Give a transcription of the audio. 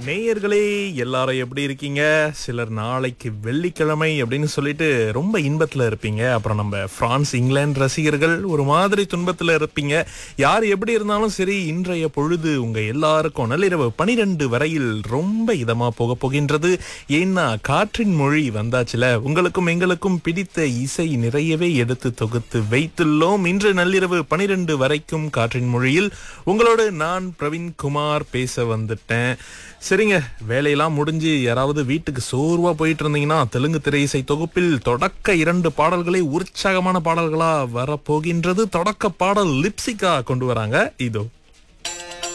நேயர்களே எல்லாரும் எப்படி இருக்கீங்க சிலர் நாளைக்கு வெள்ளிக்கிழமை அப்படின்னு சொல்லிட்டு ரொம்ப இன்பத்துல இருப்பீங்க அப்புறம் நம்ம பிரான்ஸ் இங்கிலாந்து ரசிகர்கள் ஒரு மாதிரி துன்பத்துல இருப்பீங்க யார் எப்படி இருந்தாலும் சரி இன்றைய பொழுது உங்க எல்லாருக்கும் நள்ளிரவு பனிரெண்டு வரையில் ரொம்ப இதமா போக போகின்றது ஏன்னா காற்றின் மொழி வந்தாச்சுல உங்களுக்கும் எங்களுக்கும் பிடித்த இசை நிறையவே எடுத்து தொகுத்து வைத்துள்ளோம் இன்று நள்ளிரவு பனிரெண்டு வரைக்கும் காற்றின் மொழியில் உங்களோடு நான் பிரவீன் குமார் பேச வந்துட்டேன் சரிங்க வேலையெல்லாம் முடிஞ்சு யாராவது வீட்டுக்கு சோர்வா போயிட்டு இருந்தீங்கன்னா தெலுங்கு திரை இசை தொகுப்பில் தொடக்க இரண்டு பாடல்களே உற்சாகமான பாடல்களா வரப்போகின்றது தொடக்க பாடல் லிப்சிகா கொண்டு வராங்க இதோ